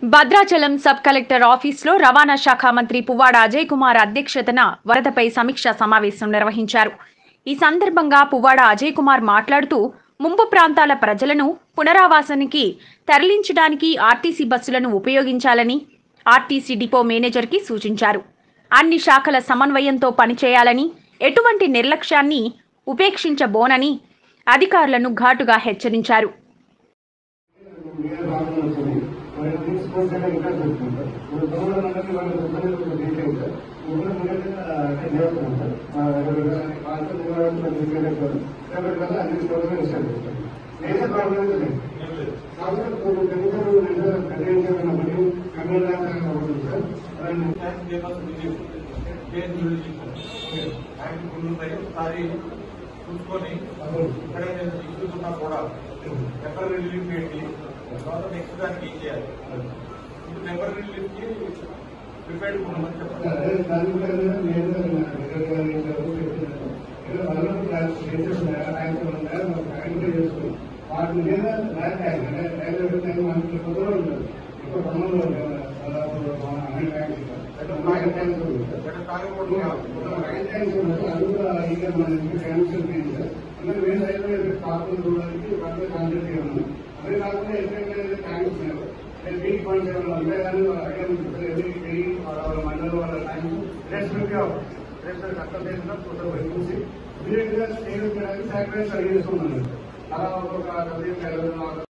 Bhadrachalam sub collector ఆఫీసులో రవాణా శాఖ మంత్రి పువ్వాడ అజయ్ కుమార్ అధ్యక్షతన వరదపై సమీక్షా సమావేశం నిర్వహించారు ఈ సందర్భంగా పువ్వాడ అజయ్ కుమార్ మాట్లాడుతూ ముంపు ప్రాంతాల ప్రజలను పునరావాసానికి తరలించడానికి ఆర్టీసీ బస్సులను ఉపయోగించాలని ఆర్టీసీ డిపో మేనేజర్కి సూచించారు అన్ని శాఖల సమన్వయంతో పనిచేయాలని ఎటువంటి నిర్లక్ష్యాన్ని ఉపేక్షించబోనని అధికారులను ఘాటుగా హెచ్చరించారు వేరే భాగంలో వచ్చింది మరి తీసుకుంటే ఇంకా చూసుకుంటారు ఇప్పుడు దొంగల మండలి వాళ్ళ దొంగలు కొంచెం డీటెయిల్ సార్ ముగ్గురు ముందు చేస్తున్నాం సార్ వాళ్ళతో తీసుకెళ్ళారు కాబట్టి వల్ల అన్ని స్టోర్లు విషయాలు చేస్తారు లేదా ప్రాబ్లం లేదు కాబట్టి కొన్ని పెరుగుదల రెండు కట్టించడం మరియు కమ్యూనిటీ అవుతుంది సార్ అలాంటి tank papers release train release tank full ఉంటాయి ఒకసారి చూసుకొని ఎక్కడైనా ఇష్యూస్ ఉన్నా కూడా పేపర్ రిలీఫ్ ఏంటి తర్వాత నెక్స్ట్ దానికి ఏం చేయాలి ఇప్పుడు పేపర్ రిలీఫ్ కి ప్రిపేర్డ్ ఉండమని చెప్పండి అదే దాని మీద నేను దగ్గర గారిని చెప్తున్నాను ఏదో వల్ల ప్లాన్స్ చేసేస్తున్నాయా ట్యాంక్ ఉన్నాయా మనం ట్యాంక్ చేసుకున్నాం వాటి మీద బ్లాక్ ట్యాంక్ అంటే ట్యాంక్ ట్యాంక్ మనకి కుదర ఉంటుంది ఇప్పుడు ఖమ్మంలో ఉంది కదా, దాదాపు మన అన్ని ట్యాంక్స్ అంటే నైన్ ట్యాంక్స్ ఉంది సార్. ఇక్కడ కాకపోతే ఒక నైన్ ట్యాంక్స్ ఉన్నాయి అది కూడా ఇంకా మన ఇంటికి క్యాన్సర్ చేయండి సార్ అందుకే మేము సైడ్ మీద కాకుండా చూడడానికి వాటిని కాన్సెప్ట్ చేయమన్నాం అదే కాకుండా ఎక్కడైతే ట్యాంక్స్ ఉన్నాయి నేను బీచ్ పాయింట్ సెవెన్ ఉంటే కానీ అడిగాను ఎవరి పెరిగి వాళ్ళ మండలం వాళ్ళ ట్యాంక్ రెస్పెక్ట్ రెస్పెక్ట్ అక్కడ చేసిన ఫోటో చూసి ఇమీడియట్ గా స్టేజ్ చేయడానికి సాక్రిఫైస్ అడిగేసుకున్నాను అలా ఒక పదిహేను